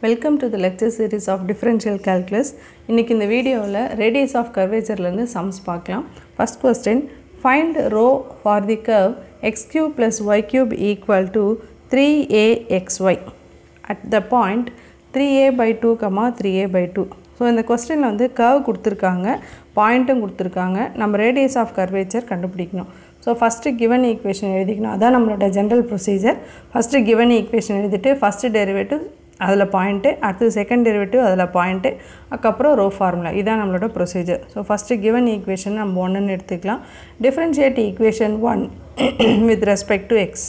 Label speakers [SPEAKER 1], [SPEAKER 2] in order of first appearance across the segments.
[SPEAKER 1] Welcome to the lecture series of differential calculus இன்றைக்கி இந்த வீடியோவில் ரேடியஸ் ஆஃப் கர்வேச்சர்லேருந்து சம்ஸ் பார்க்கலாம் first question find rho for the curve x cube plus y cube equal to three a x y at the point three a by two comma three a by two so இந்த கொஸ்டினில் வந்து curve கொடுத்துருக்காங்க பாயிண்ட்டும் கொடுத்துருக்காங்க நம்ம radius of curvature கண்டுபிடிக்கணும் so first given equation எழுதிக்கணும் அதான் நம்மளோட general procedure first given equation எழுதிட்டு ஃபஸ்ட்டு டெரிவேட்டிவ் அதில் பாயிண்ட்டு அடுத்தது செகண்ட் டெரிவேட்டிவ் அதில் பாயிண்ட்டு அதுக்கப்புறம் ரோ ஃபார்முலா இதான் நம்மளோட procedure so first given equation நம்ம ஒன்றுன்னு எடுத்துக்கலாம் differentiate equation one with respect to x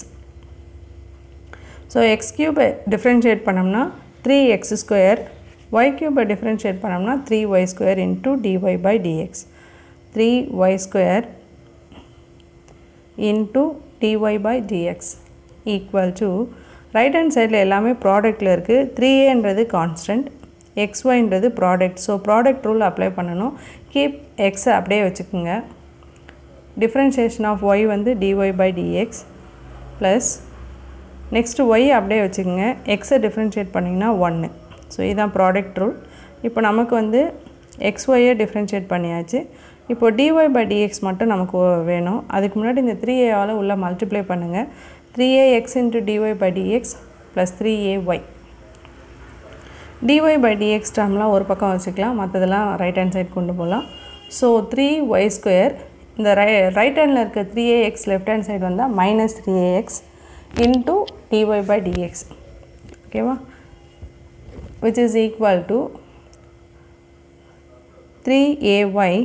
[SPEAKER 1] so x கியூபை டிஃப்ரென்ஷியேட் பண்ணோம்னா த்ரீ எக்ஸ் ஸ்கொயர் ஒய் கியூபை டிஃப்ரென்ஷியேட் பண்ணோம்னா three y square into dy by dx three y square into dy by dx equal to right hand சைடில் எல்லாமே ப்ராடக்ட்டில் இருக்குது three ஏன்றது constant எக்ஸ்ஒய்ன்றது product so product rule apply பண்ணணும் கீப் எக்ஸை அப்படியே வச்சுக்கோங்க டிஃப்ரென்ஷியேஷன் ஆஃப் ஒய் வந்து dy by dx plus next y அப்படியே வச்சுக்கோங்க எக்ஸை டிஃப்ரென்ஷியேட் பண்ணிங்கன்னா ஒன்று ஸோ இதுதான் ப்ராடக்ட் ரூல் இப்போ நமக்கு வந்து எக்ஸ் ஒய்யை டிஃப்ரென்ஷியேட் பண்ணியாச்சு இப்போ டிஒய் பை டிஎக்ஸ் மட்டும் நமக்கு வேணும் அதுக்கு முன்னாடி இந்த த்ரீ ஏவால் உள்ள மல்டிப்ளை பண்ணுங்கள் three a x into dy by dx plus three a y dy by dx டேர்ம்லாம் ஒரு பக்கம் வச்சுக்கலாம் மற்றதெல்லாம் ரைட் ஹேண்ட் சைட் கொண்டு போகலாம் ஸோ த்ரீ ஒய் ஸ்கொயர் இந்த ரை ரைட் ஹேண்டில் இருக்க three a x left hand side வந்தால் minus three a x into dy by dx ஓகேவா which is equal to 3ay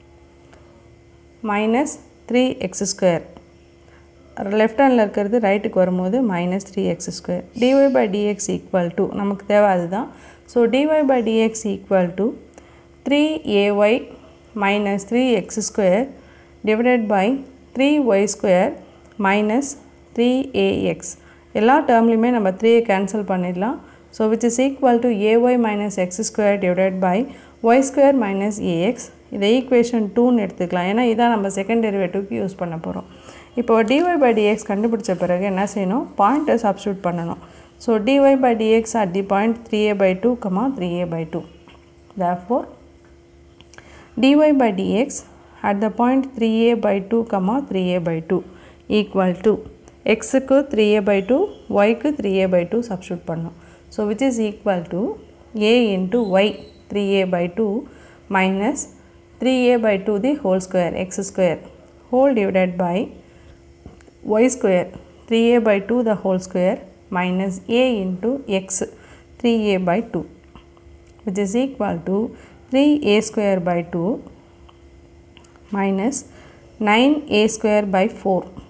[SPEAKER 1] minus 3x square left ஹேண்டில் இருக்கிறது ரைட்டுக்கு வரும்போது minus three x square dy by dx equal to நமக்கு தேவை அதுதான் so dy by dx equal to three ay minus three x square divided by three y square minus three ax எல்லா டேர்ம்லையுமே நம்ம த்ரீயை கேன்சல் பண்ணிடலாம் so which is equal to ay minus x square divided by y square minus ax இதை equation டூன்னு எடுத்துக்கலாம் ஏன்னா இதான் நம்ம செகண்ட் டெரிவேட்டிவ்க்கு யூஸ் பண்ண போகிறோம் இப்போ டிஒய் பை டிஎக்ஸ் கண்டுபிடிச்ச பிறகு என்ன செய்யணும் பாயிண்ட்டை சப்ஸ்டியூட் பண்ணணும் so dy by dx at the point three a by two comma three a by two therefore dy by dx at the point three a by two comma three a by two equal to எக்ஸுக்கு three a by two ஒய்க்கு three a by two substitute பண்ணணும் so which is equal to a into y three a by two minus three a by two the whole square X square whole divided by y square 3a by 2 the whole square minus a into x 3a by 2 which is equal to 3a square by 2 minus 9a square by 4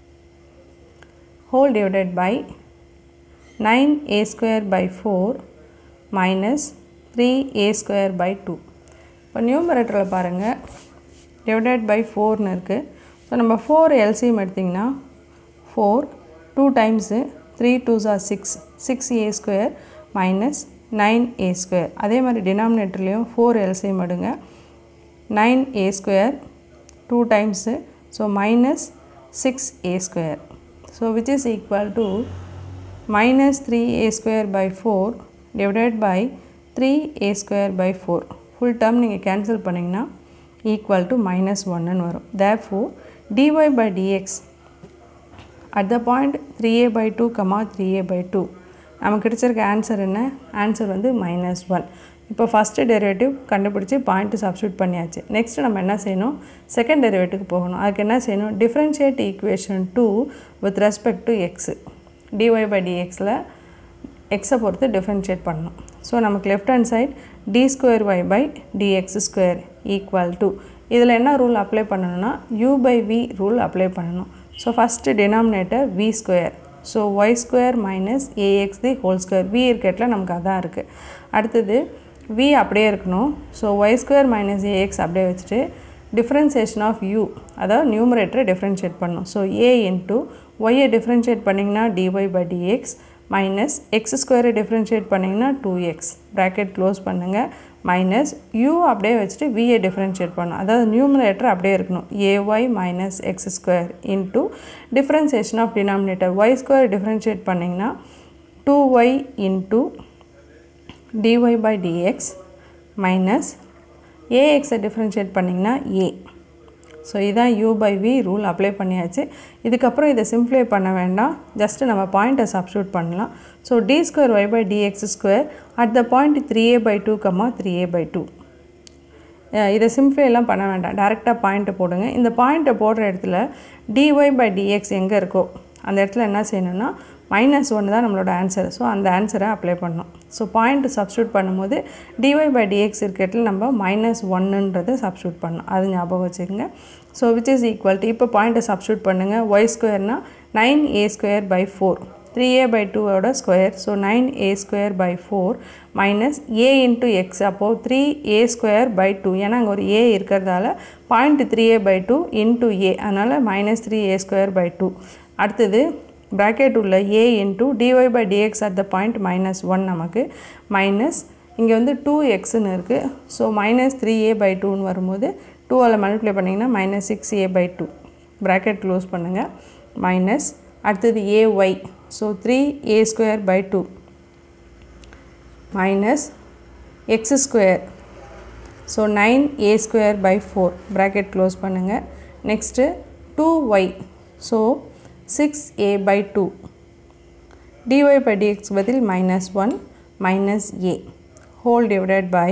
[SPEAKER 1] whole divided by 9a square by 4 minus 3a square by 2 இப்போ நியூமரேட்டரில் பாருங்கள் divided by ஃபோர்னு இருக்குது so நம்ம four LCM எடுத்திங்கன்னா four two times three two ஜார் six six a square minus nine a square அதே மாதிரி டினாமினேட்டர்லேயும் ஃபோர் எல்சிஎம் எடுங்க nine a square two times so minus six a square so which is equal to minus three a square by four divided by three a square by four full term நீங்கள் cancel பண்ணிங்கன்னா equal to minus 1 ன்னு வரும் therefore dy by dx at the point 3a by 2 comma 3a by 2 நமக்கு கிடைச்சிருக்க answer என்ன answer வந்து minus one இப்போ first derivative கண்டுபிடிச்சி பாயிண்ட்டு சப்ஸ்டியூட் பண்ணியாச்சு நெக்ஸ்ட்டு நம்ம என்ன செய்யணும் செகண்ட் டெரிவேட்டிவ்க்கு போகணும் அதுக்கு என்ன செய்யணும் differentiate equation two with respect to x dy by டிஎக்ஸில் எக்ஸை பொறுத்து டிஃப்ரென்ஷியேட் பண்ணணும் ஸோ நமக்கு left hand side d square y by dx square equal to இதில் என்ன ரூல் அப்ளை பண்ணணும்னா u by v rule apply பண்ணணும் so first denominator V square so y square minus a x the whole square v இருக்கட்டில் நமக்கு அதான் இருக்குது அடுத்தது v அப்படியே இருக்கணும் so y square minus a x அப்படியே வச்சுட்டு டிஃப்ரென்சியேஷன் ஆஃப் யூ அதாவது நியூமரேட்டரை டிஃப்ரென்ஷியேட் பண்ணணும் ஸோ ஏ இன்ட்டு ஒய்யை டிஃப்ரென்ஷியேட் பண்ணிங்கன்னா d y by d x minus x ஸ்கொயரை டிஃப்ரென்ஷியேட் பண்ணிங்கன்னா டூ எக்ஸ் ப்ராக்கெட் க்ளோஸ் பண்ணுங்கள் மைனஸ் யூ அப்படியே வச்சுட்டு விஏ டிஃப்ரென்ஷியேட் பண்ணணும் அதாவது நியூமரேட்டர் அப்படியே இருக்கணும் a y minus x square into differentiation of denominator Y square differentiate பண்ணிங்கன்னா two y into dy by dx minus ஏஎக்ஸை டிஃப்ரென்ஷியேட் பண்ணிங்கன்னா ஏ ஸோ இதான் u by v rule apply பண்ணியாச்சு இதுக்கப்புறம் இதை சிம்ப்ளை பண்ண வேண்டாம் ஜஸ்ட்டு நம்ம பாயிண்ட்டை சப்ஸ்டியூட் பண்ணலாம் so d square y by dx square at the point three a by two comma three a by two இதை சிம்ப்ளை எல்லாம் பண்ண வேண்டாம் டேரெக்டாக பாயிண்ட்டை போடுங்க இந்த பாயிண்ட்டை போடுற இடத்துல டிஒய் பை டிஎக்ஸ் எங்கே இருக்கோ அந்த இடத்துல என்ன செய்யணும்னா மைனஸ் ஒன்று தான் நம்மளோட ஆன்சர் ஸோ அந்த ஆன்சரை அப்ளை பண்ணணும் ஸோ பாயிண்ட் சப்ஸ்டியூட் பண்ணும்போது டிஒய் பை டிஎக்ஸ் இருக்க இடத்துல நம்ம மைனஸ் ஒன்னுன்றதை சப்ஸ்டியூட் பண்ணணும் அது ஞாபகம் வச்சுக்கோங்க so which is equal to இப்போ பாயிண்ட்டை சப்ஸ்டியூட் பண்ணுங்கள் ஒய் ஸ்கொயர்னால் nine a square by four three a by டூவோட square so nine a square by four minus a into x அப்போது three a square by two ஏன்னா அங்கே ஒரு a இருக்கிறதால point three a by two into a அதனால் minus three a square by two அடுத்தது bracket உள்ள a into dy by dx at the point minus one நமக்கு minus இங்கே வந்து டூ எக்ஸ்னு இருக்குது so minus three a by டூன்னு வரும்போது டூவால் மல்டிப்ளை பண்ணிங்கன்னா minus six a by two bracket close பண்ணுங்கள் மைனஸ் அடுத்தது a y so three a square by two minus x square so nine a square by four bracket close பண்ணுங்கள் next two y so six a by two d y by d x பதில் minus one minus a whole divided by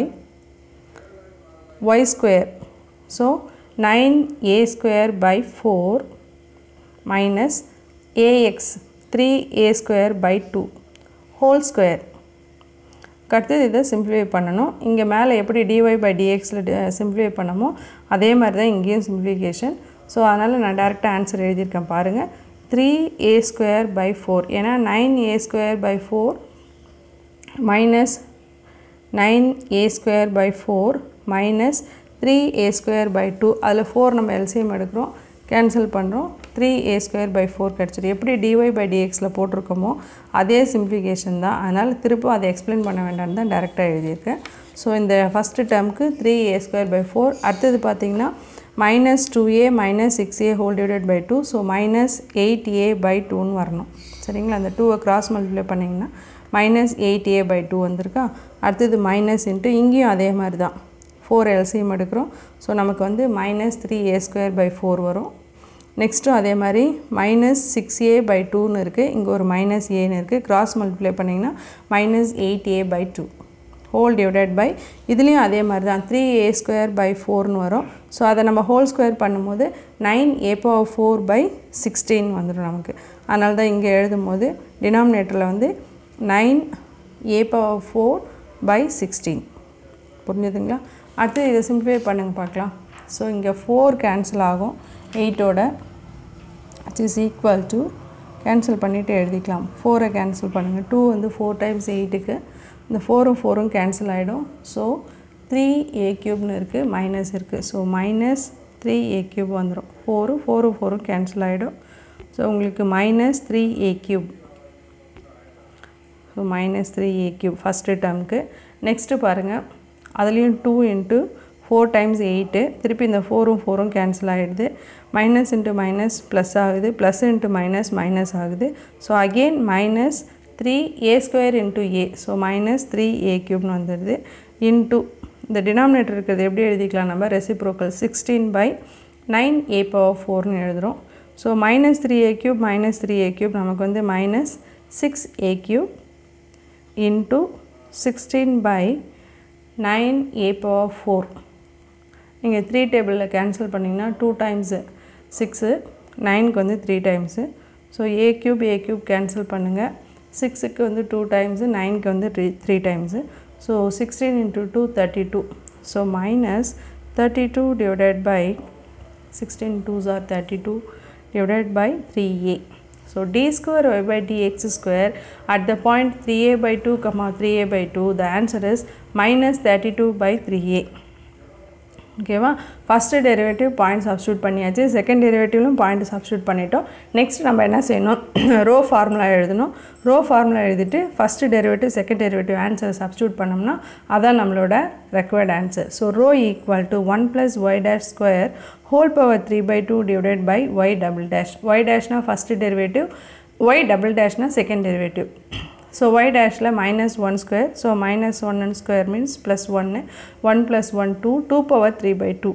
[SPEAKER 1] y square so nine a square by four minus a x three a square by two whole square அடுத்தது இதை simplify பண்ணணும் இங்கே மேலே எப்படி dy by டிஎக்ஸில் simplify பண்ணமோ அதே மாதிரி தான் இங்கேயும் சிம்ப்ளிஃபிகேஷன் ஸோ அதனால் நான் டேரெக்டாக ஆன்சர் எழுதியிருக்கேன் பாருங்கள் three a square by four ஏன்னா nine a square by four minus nine a square by four minus three a square by two அதில் ஃபோர் நம்ம எல்சிஎம் எடுக்கிறோம் கேன்சல் பண்ணுறோம் three a square by four கிடச்சிடும் எப்படி dy by டிஎக்ஸில் போட்டிருக்கோமோ அதே சிம்ப்ளிகேஷன் தான் அதனால் திருப்பும் அதை எக்ஸ்பிளைன் பண்ண வேண்டாம்னு தான் டேரெக்டாக எழுதியிருக்கேன் ஸோ இந்த ஃபஸ்ட்டு டேர்முக்கு three a square by four அடுத்தது பார்த்திங்கன்னா minus two a minus six a whole divided by two so minus eight a by டூன்னு வரணும் சரிங்களா அந்த டூவை கிராஸ் மல்டிப்ளை பண்ணிங்கன்னா minus eight a by two வந்திருக்கா அடுத்தது மைனஸ் இன்ட்டு இங்கேயும் அதே மாதிரி தான் ஃபோர் எல்சிஎம் எடுக்கிறோம் ஸோ நமக்கு வந்து minus three a square by four வரும் நெக்ஸ்ட்டும் அதே மாதிரி மைனஸ் சிக்ஸ் ஏ பை டூன்னு இருக்குது இங்கே ஒரு மைனஸ் ஏன்னு இருக்குது கிராஸ் மல்டிப்ளை பண்ணிங்கன்னா minus eight a by two whole divided by இதுலேயும் அதே மாதிரி தான் த்ரீ ஏ ஸ்கொயர் பை ஃபோர்னு வரும் ஸோ அதை நம்ம ஹோல் ஸ்கொயர் பண்ணும்போது nine a power four by sixteen வந்துடும் நமக்கு அதனால தான் இங்கே எழுதும் போது டினாமினேட்டரில் வந்து nine a power four by sixteen புரிஞ்சுதுங்களா அடுத்து இதை சிம்பிளிஃபை பண்ணுங்க பார்க்கலாம் ஸோ இங்கே ஃபோர் கேன்சல் ஆகும் எயிட்டோட it is equal to cancel பண்ணிவிட்டு எழுதிக்கலாம் ஃபோரை கேன்சல் பண்ணுங்கள் டூ வந்து ஃபோர் டைம்ஸ் எயிட்டுக்கு இந்த ஃபோரும் ஃபோரும் கேன்சல் ஆகிடும் ஸோ த்ரீ ஏ க்யூப்னு இருக்குது மைனஸ் இருக்குது so minus three a cube வந்துடும் ஃபோரும் ஃபோரும் ஃபோரும் கேன்சல் ஆகிடும் ஸோ உங்களுக்கு minus three a cube so minus three a cube first டேர்முக்கு நெக்ஸ்ட்டு பாருங்கள் அதுலேயும் two into four times eight திருப்பி இந்த ஃபோரும் ஃபோரும் கேன்சல் ஆகிடுது மைனஸ் இன்ட்டு மைனஸ் ப்ளஸ் ஆகுது ப்ளஸ் இன்ட்டு மைனஸ் மைனஸ் ஆகுது so again minus three a square into A so minus three a க்யூப்னு வந்துடுது இன்ட்டு இந்த டினாமினேட்டர் இருக்கிறது எப்படி எழுதிக்கலாம் நம்ம reciprocal sixteen by nine a power ஃபோர்னு எழுதுகிறோம் so minus three a cube minus three a cube நமக்கு வந்து minus six a cube into sixteen by nine a power four நீங்கள் த்ரீ டேபிளில் கேன்சல் பண்ணிங்கன்னா டூ டைம்ஸு சிக்ஸு நைனுக்கு வந்து three times so a cube a cube cancel பண்ணுங்கள் சிக்ஸுக்கு வந்து டூ டைம்ஸு நைனுக்கு வந்து three three times so sixteen into two thirty two so minus thirty two divided by sixteen twos are thirty two divided by 3a. So d square y by dx square at the point 3a by 2 comma 3a by 2 the answer is minus 32 by 3a. ஓகேவா first derivative point substitute பண்ணியாச்சு second டெரிவேட்டிவ்லும் point substitute பண்ணிட்டோம் next நம்ம என்ன செய்யணும் rho formula எழுதணும் rho formula எழுதிட்டு first derivative second derivative answer substitute பண்ணோம்னா அதான் நம்மளோட required answer so rho equal to one plus y dash square whole power three by two divided by y double dash y டேஷ்னா first derivative y double டேஷ்னா second derivative so y டேஷில் minus one square so minus one and square means plus ஒன்று one plus one two two power three by two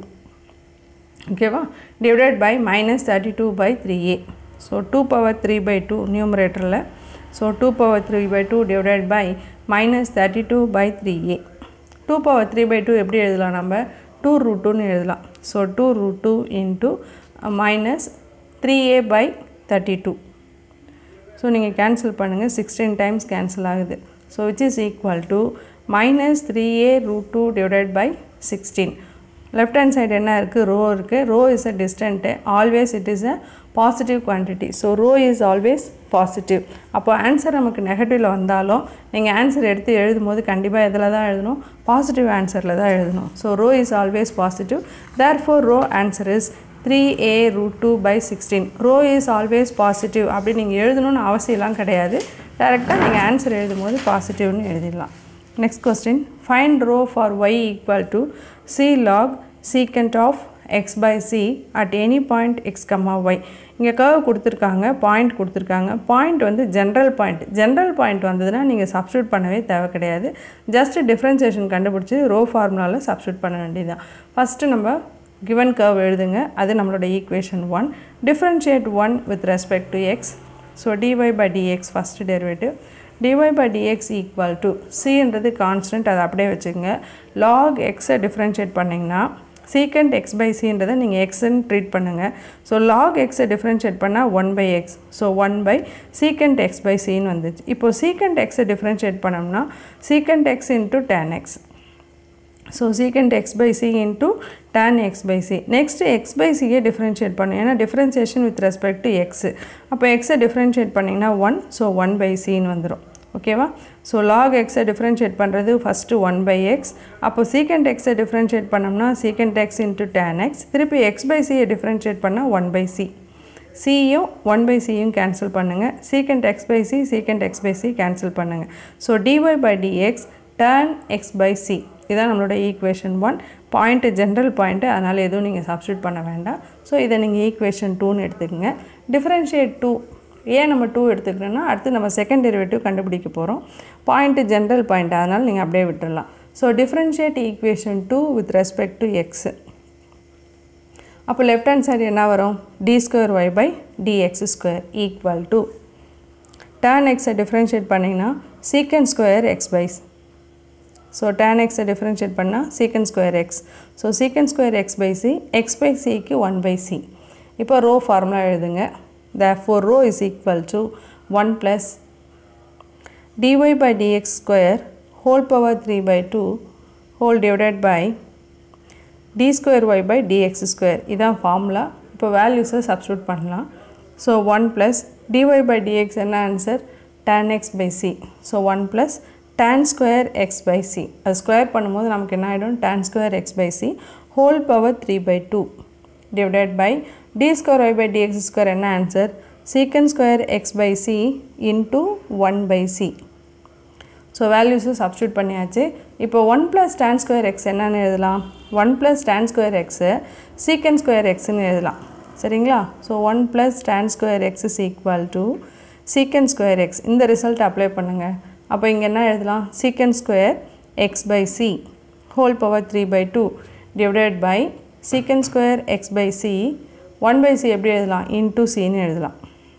[SPEAKER 1] ஓகேவா divided by minus thirty two by three a so two power three by two நியூமரேட்டரில் so two power three by two divided by minus thirty two by three a two power three by two எப்படி எழுதலாம் நம்ம two root டூன்னு எழுதலாம் so two root two into minus three a by thirty two so நீங்கள் cancel பண்ணுங்கள் sixteen times cancel ஆகுது so which is equal to minus three a root two divided by sixteen left hand side என்ன இருக்குது rho இருக்குது rho is a distance always it is a positive quantity so rho is always positive அப்போ answer நமக்கு நெகட்டிவில் வந்தாலும் நீங்கள் answer எடுத்து எழுதும் போது கண்டிப்பாக எதில் தான் எழுதணும் பாசிட்டிவ் ஆன்சரில் தான் எழுதணும் so rho is always positive therefore rho answer is three a root two by sixteen rho is always positive அப்படி நீங்கள் எழுதணும்னு அவசியம்லாம் கிடையாது டேரெக்டாக நீங்கள் ஆன்சர் எழுதும் போது பாசிட்டிவ்னு எழுதிடலாம் next question find rho for y equal to c log secant of x by c at any point x comma y இங்கே கர்வ் கொடுத்துருக்காங்க பாயிண்ட் கொடுத்துருக்காங்க பாயிண்ட் வந்து ஜென்ரல் பாயிண்ட் ஜென்ரல் பாயிண்ட் வந்ததுன்னா நீங்கள் சப்ஸ்டியூட் பண்ணவே தேவை கிடையாது ஜஸ்ட் டிஃப்ரென்சியேஷன் கண்டுபிடிச்சி ரோ ஃபார்முலாவில் சப்ஸ்டியூட் பண்ண வேண்டியதுதான் ஃபஸ்ட்டு நம்ம கிவன் கர்வ் எழுதுங்க அது நம்மளோட equation one differentiate one with respect to x so dy by d x first derivative d y by dx equal to சின்றது கான்ஸ்டன்ட் அதை அப்படியே வச்சுக்கோங்க லாக் எக்ஸை டிஃப்ரென்ஷியேட் பண்ணிங்கன்னா சீக்கண்ட் எக்ஸ் பை சின்றதை நீங்கள் எக்ஸ்ன்னு ட்ரீட் பண்ணுங்கள் ஸோ லாக் எக்ஸை டிஃப்ரென்ஷியேட் பண்ணால் one by x so one by secant x by சின்னு வந்துச்சு இப்போது சீக்கண்ட் எக்ஸை டிஃப்ரென்ஷியேட் பண்ணோம்னா secant x into tan x so secant x by c into tan x by c next x by சியை differentiate பண்ணும் ஏன்னா differentiation with respect to x அப்போ எக்ஸை டிஃப்ரென்ஷியேட் பண்ணிங்கன்னா ஒன் ஸோ ஒன் பை சின்னு வந்துடும் ஓகேவா ஸோ லாக் எக்ஸை டிஃப்ரென்ஷியேட் பண்ணுறது ஃபஸ்ட்டு ஒன் பை எக்ஸ் அப்போ சீக்கண்ட் எக்ஸை டிஃப்ரென்ஷியேட் பண்ணோம்னா secant x into tan x திருப்பி எக்ஸ் பை சியை டிஃப்ரென்ஷியேட் பண்ணால் ஒன் பை சி சியும் ஒன் பை சியும் கேன்சல் பண்ணுங்கள் secant x by c secant x by c cancel பண்ணுங்கள் so dy by d x tan x by c இதான் நம்மளோட equation one point general point அதனால் எதுவும் நீங்கள் சப்ஸ்டியூட் பண்ண வேண்டாம் ஸோ இதை நீங்கள் ஈக்குவேஷன் டூன்னு எடுத்துக்கோங்க டிஃப்ரென்ஷியேட் டூ ஏன் நம்ம டூ எடுத்துக்கிறோன்னா அடுத்து நம்ம செகண்ட் டெரிவேட்டிவ் கண்டுபிடிக்க போகிறோம் பாயிண்ட்டு ஜென்ரல் பாயிண்ட் அதனால் நீங்கள் அப்படியே விட்டுடலாம் so differentiate equation two with respect to x அப்போ லெஃப்ட் ஹேண்ட் சைடு என்ன வரும் d square y by dx square equal to tan எக்ஸை டிஃப்ரென்ஷியேட் பண்ணிங்கன்னா secant square x by c so tan எக்ஸை டிஃப்ரென்ஷியேட் பண்ணால் secant square x so secant square x by c x by சிக்கு one by c இப்போ rho formula எழுதுங்க therefore rho is equal to 1 plus dy by dx square whole power 3 by 2 whole divided by d square y by dx square இதான் formula இப்போ வேல்யூஸை substitute பண்ணலாம் so one plus d y by d x என்ன answer tan x by c so one plus tan square x by c அது square பண்ணும்போது நமக்கு என்ன ஆகிடும் tan square x by c whole power three by two divided by d square y by dx square என்ன answer secant square x by c into one by c so வேல்யூஸும் substitute பண்ணியாச்சு இப்போ one plus tan square x என்னன்னு எழுதலாம் one plus tan square x secant square எக்ஸ்னு எழுதலாம் சரிங்களா so one plus tan square x is equal to secant square x இந்த result apply பண்ணுங்கள் அப்போ இங்கே என்ன எழுதலாம் secant square x by c whole power three by two divided by secant square x by c one by c எப்படி எழுதலாம் into சின்னு எழுதலாம்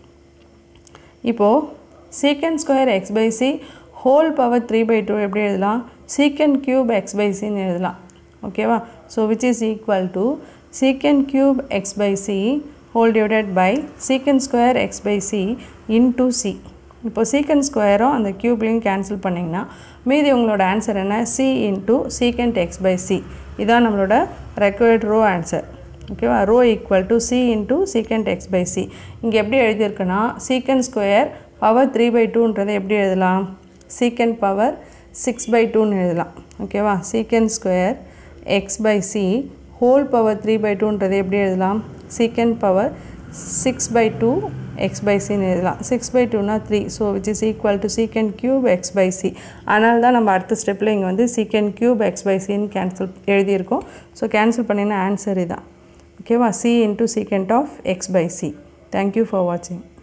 [SPEAKER 1] இப்போது secant square x by c whole power three by two எப்படி எழுதலாம் secant cube x by சின்னு எழுதலாம் ஓகேவா so which is equal to secant cube x by c whole divided by secant square x by c into c இப்போ secant ஸ்கொயரும் அந்த க்யூப்லேயும் cancel பண்ணிங்கன்னா மீதி உங்களோட ஆன்சர் என்ன c into secant x by c இதான் நம்மளோட ரெக்வயர்ட் ரோ ஆன்சர் ஓகேவா rho equal to c into secant x by c இங்கே எப்படி எழுதியிருக்குன்னா secant square power three by டூன்றதை எப்படி எழுதலாம் சீக்கண்ட் பவர் சிக்ஸ் பை டூன்னு எழுதலாம் ஓகேவா secant square x by c whole power three by டூன்றதை எப்படி எழுதலாம் secant power six by two x by சின்னு எழுதலாம் சிக்ஸ் பை டூனா three so which is equal to secant cube x by c அதனால தான் நம்ம அடுத்த ஸ்டெப்பில் இங்கே வந்து சீக்கண்ட் கியூப் எக்ஸ் பை சின்னு கேன்சல் எழுதியிருக்கோம் ஸோ கேன்சல் பண்ணினா ஆன்சர் இதான் ஓகேவா c into secant of x by c thank you for வாட்சிங்